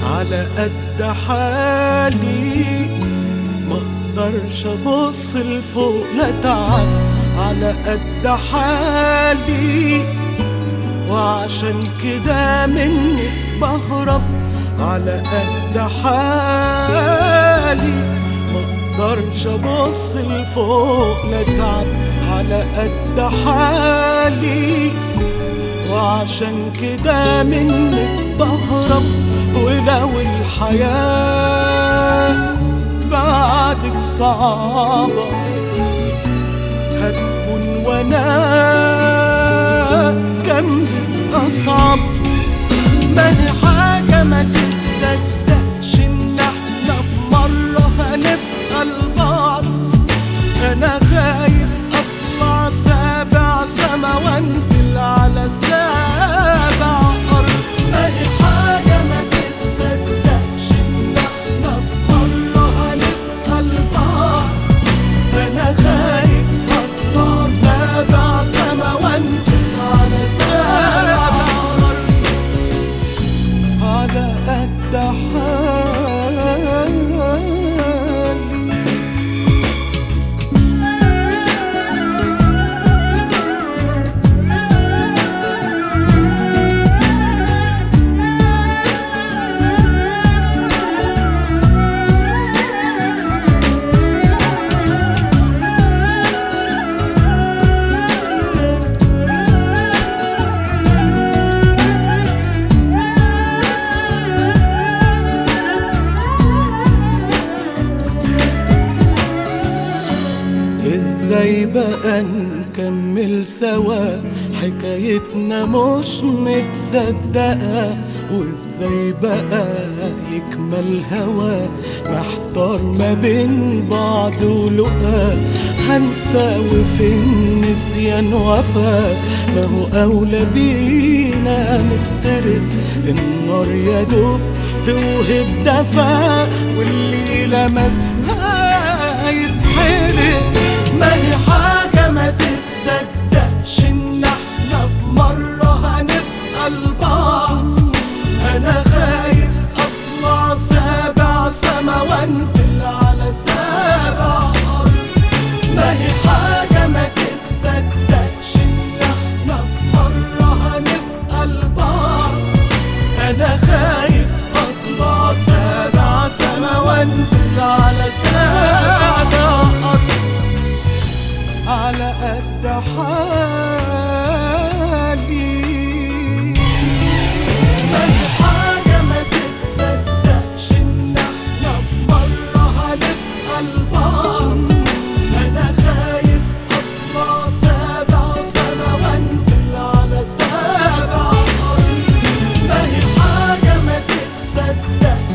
على قد حالي ما اقدرش ابص لفوق لا تعب على قد حالي وعشان كده منك بهرب على قد حالي ما اقدرش ابص لفوق لا تعب على قد حالي وعشان كده منك بهرب ولو الحياة بعدك صعبة هتكون وانا جنبك أصعب ما هي حاجة ما تتصدقش إن احنا في مرة هنبقى لبعض أنا خايف أطلع سابع سما وأنزل على سابع أرض ما هي حاجة ما تتصدقش إن احنا في مرة هنبقى لبعض أنا خايف أطلع سابع سما وأنزل على سابع أرض على قد حالي ازاي بقى نكمل سوا حكايتنا مش متصدقة وازاي بقى يكمل هوا محتار ما بين بعض ولقا هنساوي في النسيان وفا ما هو أولى بينا نفترق النار يا دوب توهب دفا واللي لمسها يتحرق ما هي حاجة ما تتصدقش إن احنا في مرة هنبقى لبعض أنا خايف أطلع سابع سما وأنزل على سابع أرض ما هي حاجة ما تتصدقش إن احنا في مرة هنبقى لبعض أنا خايف أطلع سابع سما وأنزل على سابع أرض على قد حالي ما هي حاجة ما تتصدقش إن احنا في مرة هنبقى لبعض أنا خايف أطلع سابع سما وأنزل على سابع أرض ما هي حاجة ما تتصدقش